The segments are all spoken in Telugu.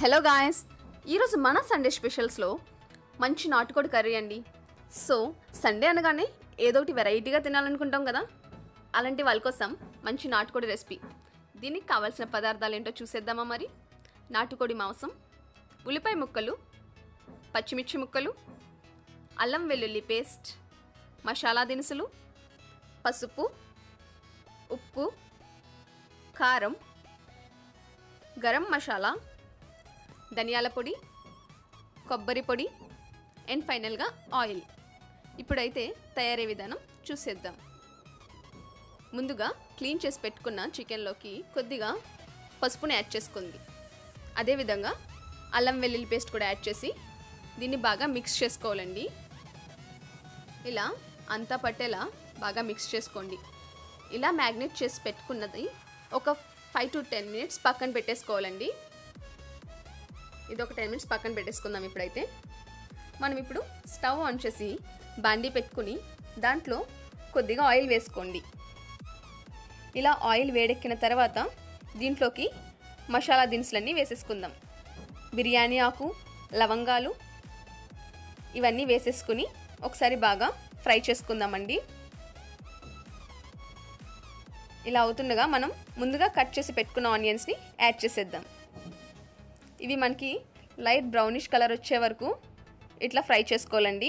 హలో గాయస్ ఈరోజు మన సండే స్పెషల్స్లో మంచి నాటుకోడి కర్రీ అండి సో సండే అనగానే ఏదో ఒకటి వెరైటీగా తినాలనుకుంటాం కదా అలాంటి వాళ్ళ కోసం మంచి నాటుకోడి రెసిపీ దీనికి కావాల్సిన పదార్థాలు ఏంటో చూసేద్దామా మరి నాటుకోడి మాంసం ఉల్లిపాయ ముక్కలు పచ్చిమిర్చి ముక్కలు అల్లం వెల్లుల్లి పేస్ట్ మసాలా దినుసులు పసుపు ఉప్పు కారం గరం మసాలా ధనియాల పొడి కొబ్బరి పొడి అండ్ ఫైనల్గా ఆయిల్ ఇప్పుడైతే తయారీ విధానం చూసేద్దాం ముందుగా క్లీన్ చేసి పెట్టుకున్న చికెన్లోకి కొద్దిగా పసుపుని యాడ్ చేసుకుంది అదేవిధంగా అల్లం వెల్లుల్లి పేస్ట్ కూడా యాడ్ చేసి దీన్ని బాగా మిక్స్ చేసుకోవాలండి ఇలా అంతా పట్టేలా బాగా మిక్స్ చేసుకోండి ఇలా మ్యాగ్నెట్ చేసి పెట్టుకున్నది ఒక ఫైవ్ టు టెన్ మినిట్స్ పక్కన పెట్టేసుకోవాలండి ఇది ఒక టెన్ మినిట్స్ పక్కన పెట్టేసుకుందాం ఇప్పుడైతే మనం ఇప్పుడు స్టవ్ ఆన్ చేసి బాండీ పెట్టుకుని దాంట్లో కొద్దిగా ఆయిల్ వేసుకోండి ఇలా ఆయిల్ వేడెక్కిన తర్వాత దీంట్లోకి మసాలా దినుసులన్నీ వేసేసుకుందాం బిర్యానీ ఆకు లవంగాలు ఇవన్నీ వేసేసుకుని ఒకసారి బాగా ఫ్రై చేసుకుందామండి ఇలా అవుతుండగా మనం ముందుగా కట్ చేసి పెట్టుకున్న ఆనియన్స్ని యాడ్ చేసేద్దాం ఇవి మనకి లైట్ బ్రౌనిష్ కలర్ వచ్చే వరకు ఇట్లా ఫ్రై చేసుకోవాలండి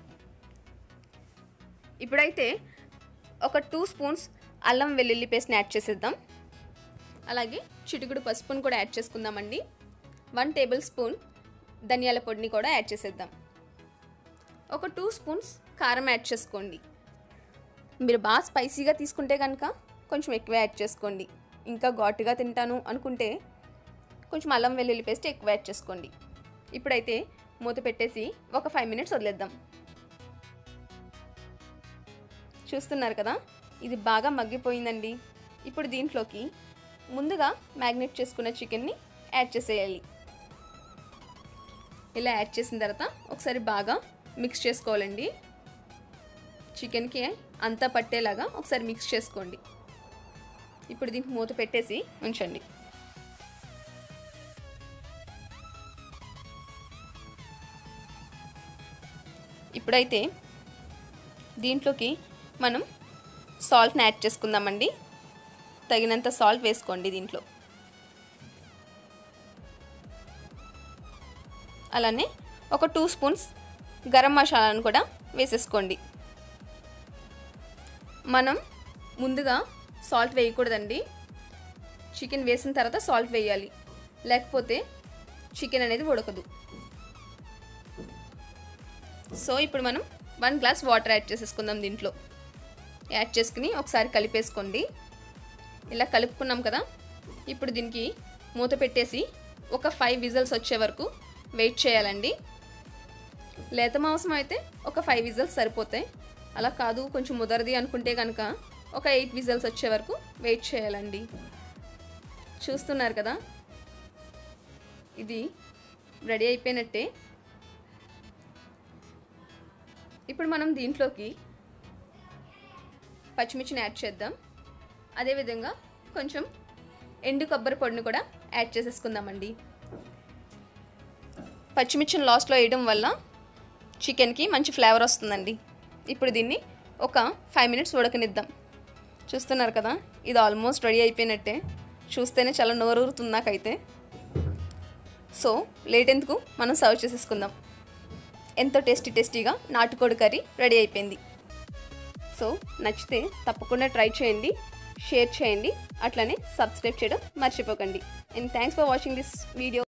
ఇప్పుడైతే ఒక టూ స్పూన్స్ అల్లం వెల్లుల్లి పేస్ట్ని యాడ్ చేసేద్దాం అలాగే చిటికుడు పసుపుని కూడా యాడ్ చేసుకుందామండి వన్ టేబుల్ స్పూన్ ధనియాల పొడిని కూడా యాడ్ చేసేద్దాం ఒక టూ స్పూన్స్ కారం యాడ్ చేసుకోండి మీరు బాగా స్పైసీగా తీసుకుంటే కనుక కొంచెం ఎక్కువ యాడ్ చేసుకోండి ఇంకా ఘాటుగా తింటాను అనుకుంటే కొంచెం అల్లం వెల్లుల్లి పేస్ట్ ఎక్కువ యాడ్ చేసుకోండి ఇప్పుడైతే మూత పెట్టేసి ఒక ఫైవ్ మినిట్స్ వదిలేద్దాం చూస్తున్నారు కదా ఇది బాగా మగ్గిపోయిందండి ఇప్పుడు దీంట్లోకి ముందుగా మ్యాగ్నెట్ చేసుకున్న చికెన్ని యాడ్ చేసేయాలి ఇలా యాడ్ చేసిన తర్వాత ఒకసారి బాగా మిక్స్ చేసుకోవాలండి చికెన్కి అంతా పట్టేలాగా ఒకసారి మిక్స్ చేసుకోండి ఇప్పుడు దీనికి మూత పెట్టేసి ఉంచండి ఇప్పుడైతే దీంట్లోకి మనం సాల్ట్ని యాడ్ చేసుకుందామండి తగినంత సాల్ట్ వేసుకోండి దీంట్లో అలానే ఒక టూ స్పూన్స్ గరం మసాలాను కూడా వేసేసుకోండి మనం ముందుగా సాల్ట్ వేయకూడదండి చికెన్ వేసిన తర్వాత సాల్ట్ వేయాలి లేకపోతే చికెన్ అనేది ఉడకదు సో ఇప్పుడు మనం వన్ గ్లాస్ వాటర్ యాడ్ చేసేసుకుందాం దీంట్లో యాడ్ చేసుకుని ఒకసారి కలిపేసుకోండి ఇలా కలుపుకున్నాం కదా ఇప్పుడు దీనికి మూత పెట్టేసి ఒక ఫైవ్ విజల్స్ వచ్చే వరకు వెయిట్ చేయాలండి లేత మాంసం అయితే ఒక ఫైవ్ విజల్స్ సరిపోతాయి అలా కాదు కొంచెం ముదరది అనుకుంటే కనుక ఒక ఎయిట్ విజల్స్ వచ్చే వరకు వెయిట్ చేయాలండి చూస్తున్నారు కదా ఇది రెడీ అయిపోయినట్టే ఇప్పుడు మనం దీంట్లోకి పచ్చిమిర్చిని యాడ్ చేద్దాం అదేవిధంగా కొంచెం ఎండు కొబ్బరి పొడిని కూడా యాడ్ చేసేసుకుందామండి పచ్చిమిర్చిని లాస్ట్లో వేయడం వల్ల చికెన్కి మంచి ఫ్లేవర్ వస్తుందండి ఇప్పుడు దీన్ని ఒక ఫైవ్ మినిట్స్ ఉడకనిద్దాం చూస్తున్నారు కదా ఇది ఆల్మోస్ట్ రెడీ అయిపోయినట్టే చూస్తేనే చాలా నోరూరుతుంది నాకైతే సో లేట్ ఎందుకు మనం సర్వ్ చేసేసుకుందాం ఎంతో టేస్టీ టేస్టీగా నాటుకోడి కర్రీ రెడీ అయిపోయింది సో నచ్చితే తప్పకుండా ట్రై చేయండి షేర్ చేయండి అట్లనే సబ్స్క్రైబ్ చేయడం మర్చిపోకండి and thanks for watching this video